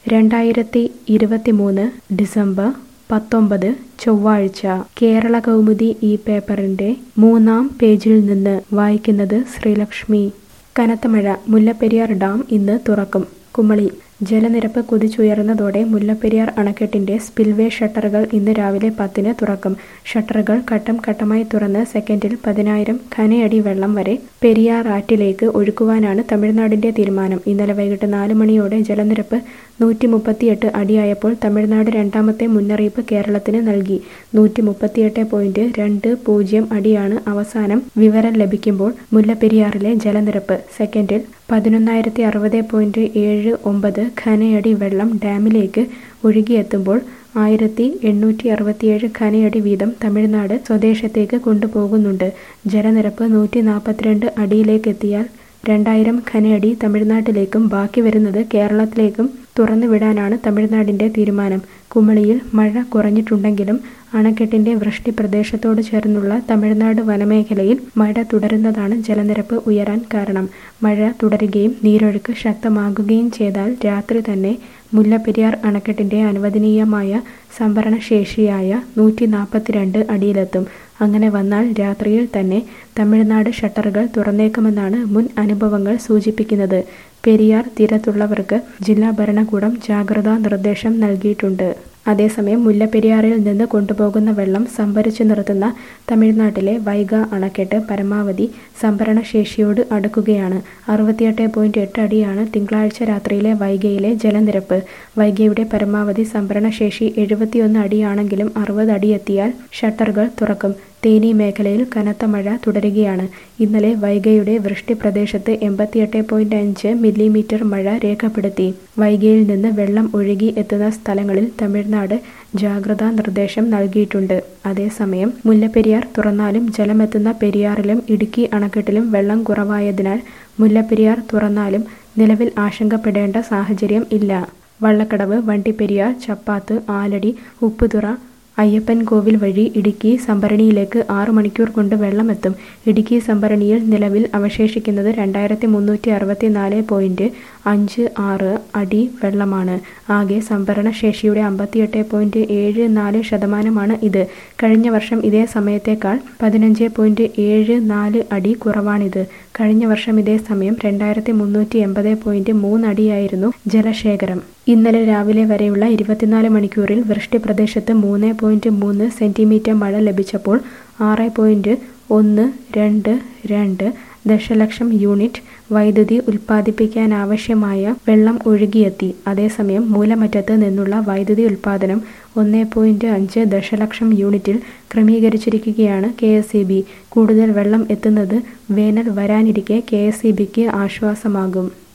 രണ്ടായിരത്തി ഇരുപത്തിമൂന്ന് ഡിസംബർ പത്തൊമ്പത് ചൊവ്വാഴ്ച കേരള കൗമുദി ഈ പേപ്പറിന്റെ മൂന്നാം പേജിൽ നിന്ന് വായിക്കുന്നത് ശ്രീലക്ഷ്മി കനത്ത മഴ മുല്ലപ്പെരിയാർ ഡാം ഇന്ന് തുറക്കും കുമളി ജലനിരപ്പ് കുതിച്ചുയർന്നതോടെ മുല്ലപ്പെരിയാർ അണക്കെട്ടിന്റെ സ്പിൽവേ ഷട്ടറുകൾ ഇന്ന് രാവിലെ പത്തിന് തുറക്കും ഷട്ടറുകൾ ഘട്ടം ഘട്ടമായി തുറന്ന് സെക്കൻഡിൽ പതിനായിരം ഘനയടി വെള്ളം വരെ പെരിയാർ ആറ്റിലേക്ക് ഒഴുക്കുവാനാണ് തമിഴ്നാടിന്റെ തീരുമാനം ഇന്നലെ വൈകിട്ട് നാല് മണിയോടെ ജലനിരപ്പ് നൂറ്റി മുപ്പത്തിയെട്ട് അടിയായപ്പോൾ തമിഴ്നാട് രണ്ടാമത്തെ മുന്നറിയിപ്പ് കേരളത്തിന് നൽകി നൂറ്റി മുപ്പത്തിയെട്ട് പോയിന്റ് രണ്ട് പൂജ്യം അടിയാണ് അവസാനം വിവരം ലഭിക്കുമ്പോൾ മുല്ലപ്പെരിയാറിലെ ജലനിരപ്പ് സെക്കൻഡിൽ പതിനൊന്നായിരത്തി അറുപത് പോയിന്റ് ഏഴ് ഒമ്പത് ഘനയടി വെള്ളം ഡാമിലേക്ക് ഒഴുകിയെത്തുമ്പോൾ ആയിരത്തി എണ്ണൂറ്റി അറുപത്തിയേഴ് ഘനയടി വീതം തമിഴ്നാട് സ്വദേശത്തേക്ക് കൊണ്ടുപോകുന്നുണ്ട് ജലനിരപ്പ് നൂറ്റി നാൽപ്പത്തിരണ്ട് അടിയിലേക്കെത്തിയാൽ രണ്ടായിരം ഘനയടി തമിഴ്നാട്ടിലേക്കും ബാക്കി വരുന്നത് കേരളത്തിലേക്കും തുറന്നുവിടാനാണ് തമിഴ്നാടിന്റെ തീരുമാനം കുമളിയിൽ മഴ കുറഞ്ഞിട്ടുണ്ടെങ്കിലും അണക്കെട്ടിന്റെ വൃഷ്ടി പ്രദേശത്തോട് ചേർന്നുള്ള തമിഴ്നാട് വനമേഖലയിൽ മഴ തുടരുന്നതാണ് ജലനിരപ്പ് ഉയരാൻ കാരണം മഴ തുടരുകയും നീരൊഴുക്ക് ശക്തമാകുകയും ചെയ്താൽ രാത്രി തന്നെ മുല്ലപ്പെരിയാർ അണക്കെട്ടിന്റെ അനുവദനീയമായ സംഭരണശേഷിയായ നൂറ്റി നാൽപ്പത്തിരണ്ട് അടിയിലെത്തും അങ്ങനെ വന്നാൽ രാത്രിയിൽ തന്നെ തമിഴ്നാട് ഷട്ടറുകൾ തുറന്നേക്കുമെന്നാണ് മുൻ അനുഭവങ്ങൾ സൂചിപ്പിക്കുന്നത് പെരിയാർ തീരത്തുള്ളവർക്ക് ജില്ലാ ഭരണകൂടം ജാഗ്രതാ നിർദ്ദേശം നൽകിയിട്ടുണ്ട് അതേസമയം മുല്ലപ്പെരിയാറിൽ നിന്ന് കൊണ്ടുപോകുന്ന വെള്ളം സംഭരിച്ചു നിർത്തുന്ന തമിഴ്നാട്ടിലെ വൈഗ അണക്കെട്ട് പരമാവധി സംഭരണശേഷിയോട് അടുക്കുകയാണ് അറുപത്തിയെട്ട് പോയിന്റ് എട്ട് അടിയാണ് തിങ്കളാഴ്ച രാത്രിയിലെ വൈഗയിലെ ജലനിരപ്പ് വൈഗയുടെ പരമാവധി സംഭരണശേഷി എഴുപത്തിയൊന്ന് അടിയാണെങ്കിലും അറുപത് അടിയെത്തിയാൽ ഷട്ടറുകൾ തുറക്കും തേനി മേഖലയിൽ കനത്ത മഴ തുടരുകയാണ് ഇന്നലെ വൈഗയുടെ വൃഷ്ടി പ്രദേശത്ത് എൺപത്തിയെട്ട് പോയിന്റ് അഞ്ച് മില്ലിമീറ്റർ മഴ രേഖപ്പെടുത്തി വൈഗയിൽ നിന്ന് വെള്ളം ഒഴുകി എത്തുന്ന സ്ഥലങ്ങളിൽ തമിഴ്നാട് ജാഗ്രതാ നിർദ്ദേശം നൽകിയിട്ടുണ്ട് അതേസമയം മുല്ലപ്പെരിയാർ തുറന്നാലും ജലമെത്തുന്ന പെരിയാറിലും ഇടുക്കി അണക്കെട്ടിലും വെള്ളം കുറവായതിനാൽ മുല്ലപ്പെരിയാർ തുറന്നാലും നിലവിൽ ആശങ്കപ്പെടേണ്ട സാഹചര്യം ഇല്ല വള്ളക്കടവ് വണ്ടിപ്പെരിയാർ ചപ്പാത്ത് ആലടി ഉപ്പുതുറ അയ്യപ്പൻകോവിൽ വഴി ഇടുക്കി സംഭരണിയിലേക്ക് ആറു മണിക്കൂർ കൊണ്ട് വെള്ളമെത്തും ഇടുക്കി സംഭരണിയിൽ നിലവിൽ അവശേഷിക്കുന്നത് രണ്ടായിരത്തി മുന്നൂറ്റി അറുപത്തിനാല് പോയിന്റ് അഞ്ച് ആറ് അടി വെള്ളമാണ് ആകെ സംഭരണ ശേഷിയുടെ അമ്പത്തിയെട്ട് പോയിന്റ് ഏഴ് നാല് ശതമാനമാണ് ഇത് കഴിഞ്ഞ വർഷം ഇതേ സമയത്തേക്കാൾ പതിനഞ്ച് പോയിന്റ് ഏഴ് നാല് അടി കുറവാണിത് കഴിഞ്ഞ വർഷം ഇതേ സമയം രണ്ടായിരത്തി മുന്നൂറ്റി എൺപത് പോയിന്റ് മൂന്ന് അടിയായിരുന്നു ജലശേഖരം ഇന്നലെ രാവിലെ വരെയുള്ള ഇരുപത്തിനാല് മണിക്കൂറിൽ വൃഷ്ടി പ്രദേശത്ത് മൂന്ന് പോയിന്റ് മൂന്ന് സെന്റിമീറ്റർ മഴ ലഭിച്ചപ്പോൾ ആറ് പോയിന്റ് ഒന്ന് രണ്ട് രണ്ട് ദശലക്ഷം യൂണിറ്റ് വൈദ്യുതി ഉൽപ്പാദിപ്പിക്കാനാവശ്യമായ വെള്ളം ഒഴുകിയെത്തി അതേസമയം മൂലമറ്റത്ത് നിന്നുള്ള വൈദ്യുതി ഉൽപ്പാദനം ഒന്ന് പോയിന്റ് അഞ്ച് ദശലക്ഷം യൂണിറ്റിൽ ക്രമീകരിച്ചിരിക്കുകയാണ് കെ എസ് ഇ ബി കൂടുതൽ വെള്ളം എത്തുന്നത് വേനൽ വരാനിരിക്കെ കെ എസ് ഇ ബിക്ക് ആശ്വാസമാകും